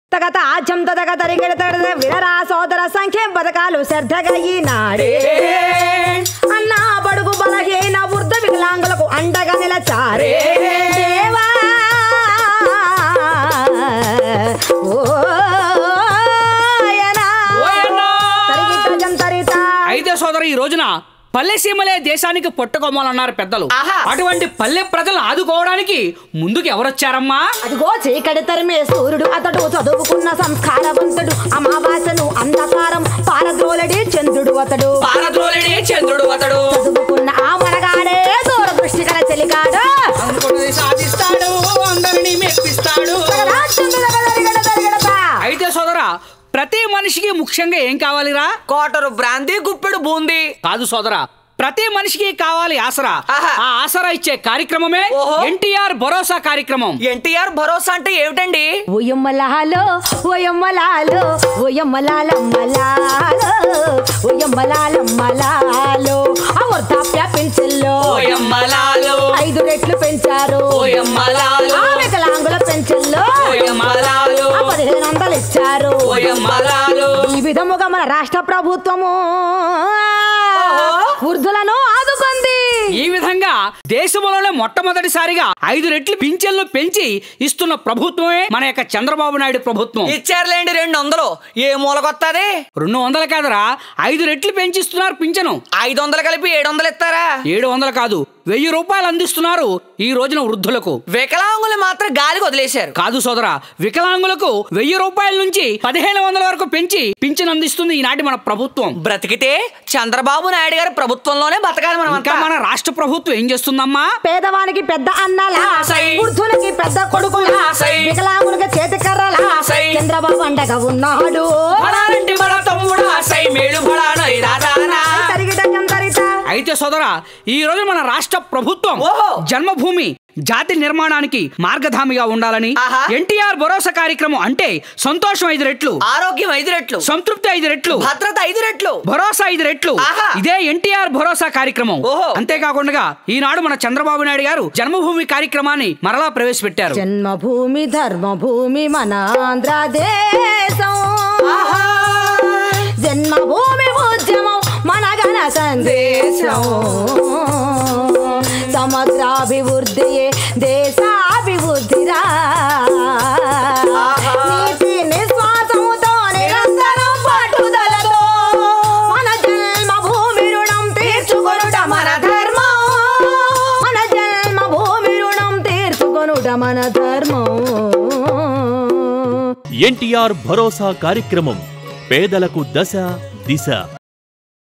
తగత ఆజ్యం తగ తరిగడ తగడ వినరా సోదర సంఖ్యం పథకాలు శ్రద్ధగా ఈనాడే అన్న బడుగు బలహీన వృద్ధ వికలాంగులకు అండగా నిలచారే దేవా ఓయనా. ఓయన్నా. తరిగిట జంతరిత. అయితే సోదరు ఈ రోజున పల్లె సీమలే దేశానికి పొట్టకొమ్మాలన్నారు పెద్దలు ఆహా. అటువంటి పల్లె ప్రజలను ఆదుకోవడానికి ముందుకు ఎవరొచ్చారమ్మా అదిగో చీకటి తరిమే సూర్యుడు అతడు చదువుకున్న సంస్కారవంతుడు అమావాసను అంధకారం పారద్రోలడి చంద్రుడు అతడు పారద్రోలుడే చంద్రుడు అతడు చదువుకున్న ఆ మనగాడే దూరదృష్టి గల చెలిగాడు అనుకున్నది సాధిస్తాడు అందరినీ మెప్పిస్తాడు తగదా చంద్రుడు తగదరిగడ తరిగడతా. అయితే సోదరా ప్రతి మనిషికి ముఖ్యంగా ఏం కావాలిరా కోటరు బ్రాంతి గుప్పెడు బూంది కాదు సోదరా ప్రతి మనిషికి కావాలి ఆసరా ఆహా. ఆ ఆసరా ఇచ్చే కార్యక్రమమే ఓహో. ఎన్టీఆర్ భరోసా కార్యక్రమం ఎన్టీఆర్ భరోసా అంటే ఏమిటండి ఓయమ్మలాలో ఓయమ్మలాలో ఓయమ్మలాలమ్మలాలో ఓయమ్మలాలమ్మలాలో ఆ వృద్ధాప్య పెన్షన్లో ఓయమ్మలాలు ఐదు రెట్లు పెంచారు ఓయమ్మలాలు ఆ వికలాంగుల పెన్షన్లో ఓయమ్మలాలు ఆ పదిహేను వందలు ఇచ్చారు ఓయమ్మలాలు ఈ విధముగా మన రాష్ట్ర ప్రభుత్వము వృద్ధులను ఆదుకుంది ఈ విధంగా దేశంలోనే మొట్టమొదటిసారిగా ఐదు రెట్లు పింఛన్లు పెంచి ఇస్తున్న ప్రభుత్వమే మన యొక్క చంద్రబాబు నాయుడు ప్రభుత్వం ఇచ్చారులేండి రెండు వందలు ఏ మూలకొత్తది రెండు వందలు కాదురా ఐదు రెట్లు పెంచిస్తున్నారు పింఛను ఐదు వందలు కలిపి ఏడు వందలు ఇస్తారా ఏడు వందలు కాదు వెయ్యి రూపాయలు అందిస్తున్నారు ఈ రోజున వృద్ధులకు వికలాంగులు మాత్రం గాలికి వదిలేశారు కాదు సోదరా వికలాంగులకు వెయ్యి రూపాయల నుంచి పదిహేను వందల వరకు పెంచి పింఛన్ అందిస్తుంది ఈనాటి మన ప్రభుత్వం బ్రతికితే చంద్రబాబు నాయుడు గారి ప్రభుత్వంలోనే బతకాలి మనం ఇంకా మన రాష్ట్ర ప్రభుత్వం ఏం చేస్తుందమ్మా పేదవానికి పెద్ద అన్నలా సై. వృద్ధులకి పెద్ద కొడుకులా సై. వికలాంగులకి చేతి కర్రలా సై. చంద్రబాబు అండగా ఉన్నాడు బలారంటి మన తమ్ముడా సై మేలు బలానై రాదానా తరిగిట చందరిత. అయితే సోదరా ఈ రోజు మన రాష్ట్ర ప్రభుత్వం ఓహో. జన్మభూమి జాతి నిర్మాణానికి మార్గధామిగా ఉండాలని ఆహా. ఎన్టీఆర్ భరోసా కార్యక్రమం అంటే సంతోషం ఐదు రెట్లు ఆరోగ్యం ఐదు రెట్లు సంతృప్తి ఐదు రెట్లు భద్రత ఐదు రెట్లు భరోసా ఐదు రెట్లు ఆహా. ఇదే ఎన్టీఆర్ భరోసా కార్యక్రమం ఓహో. అంతేకాకుండా ఈనాడు మన చంద్రబాబు నాయుడు గారు జన్మభూమి కార్యక్రమాన్ని మరలా ప్రవేశపెట్టారు జన్మభూమి ధర్మభూమి మన ఆంధ్రదేశం జన్మభూమి ఉద్యమం మన ఘన సందేశం సమగ్రాభివృద్ధియే దేశాభివృద్ధిరా నీతి నిశ్వాసముతో నిరంతరం పట్టుదలతో మన జన్మభూమి రుణం తీర్చుకొనుట మన ధర్మం మన జన్మభూమి రుణం తీర్చుకొనుట మన ధర్మం ఎన్టీఆర్ భరోసా కార్యక్రమం పేదలకు దశ దిశ